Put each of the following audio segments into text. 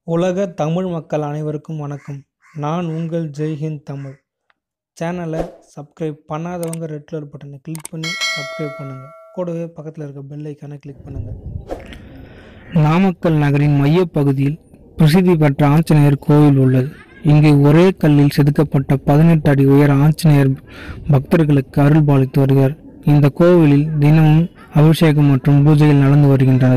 உலக தமிழ் மக்கள் அனைவருக்கும் வணக்கம் நான் உங்கள் ஜெய்ஹிந்த் தமிழ் சேனலை சப்ஸ்கிரைப் பண்ணாதவங்க ரெட் கலர் பட்டனை கிளிக் பண்ணி சப்ஸ்கிரைப் பண்ணுங்கள் கூடவே பக்கத்தில் இருக்க பெல் ஐக்கானை கிளிக் பண்ணுங்கள் நாமக்கல் நகரின் மையப்பகுதியில் பிரசித்தி பெற்ற ஆஞ்சநேயர் கோவில் உள்ளது இங்கு ஒரே கல்லில் செதுக்கப்பட்ட பதினெட்டு அடி உயர ஆஞ்சநேயர் பக்தர்களுக்கு அருள் பாலித்து வருகிறார் இந்த கோவிலில் தினமும் அபிஷேகம் மற்றும் பூஜைகள் நடந்து வருகின்றன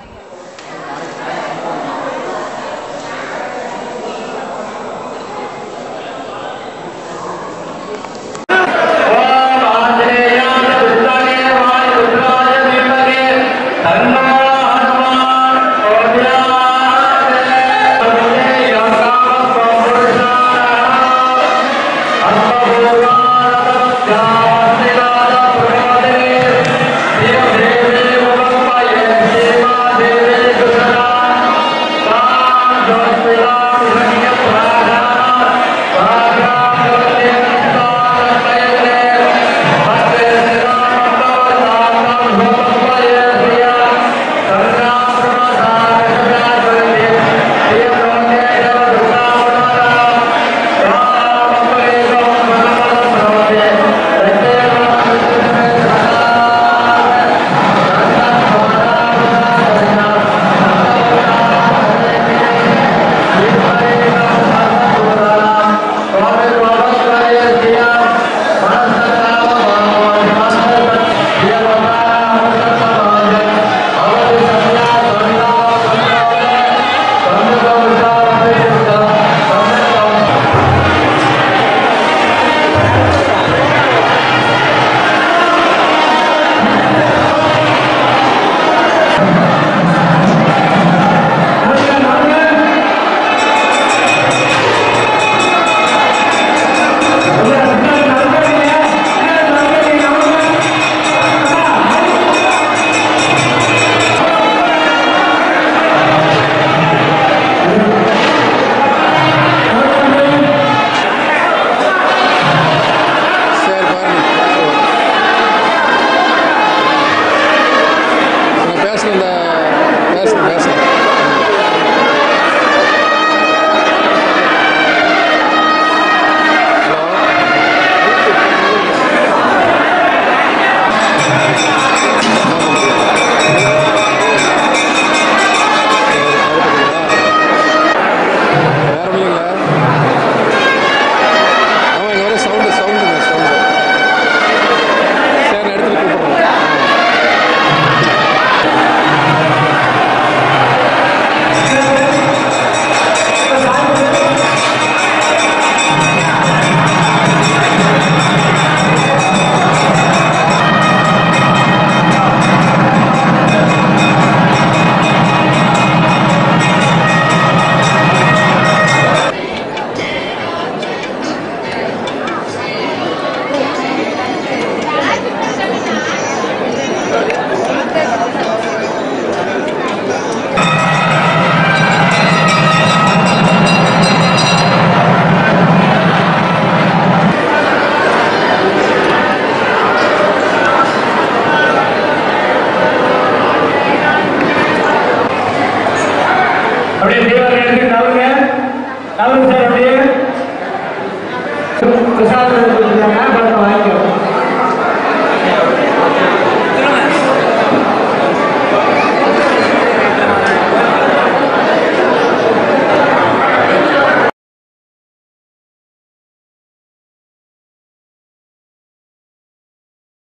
சரி பாருங்க நான் பேசுகிறேன் இந்த பேசுகிறேன் பேசுகிறேன் வேற ஒன்றும் இல்லை ஆமாம் இங்கே வர சவுண்டு சவுண்டுங்க சவுண்டு சரி நான் எடுத்துகிட்டு கூப்பிட்றேன் அப்படியே தீபாவளி எடுத்து நவருங்க நவருங்க சார் அப்படியே பிரசாதம் கொடுத்துருக்காங்க பணத்தை வாங்கிக்கோ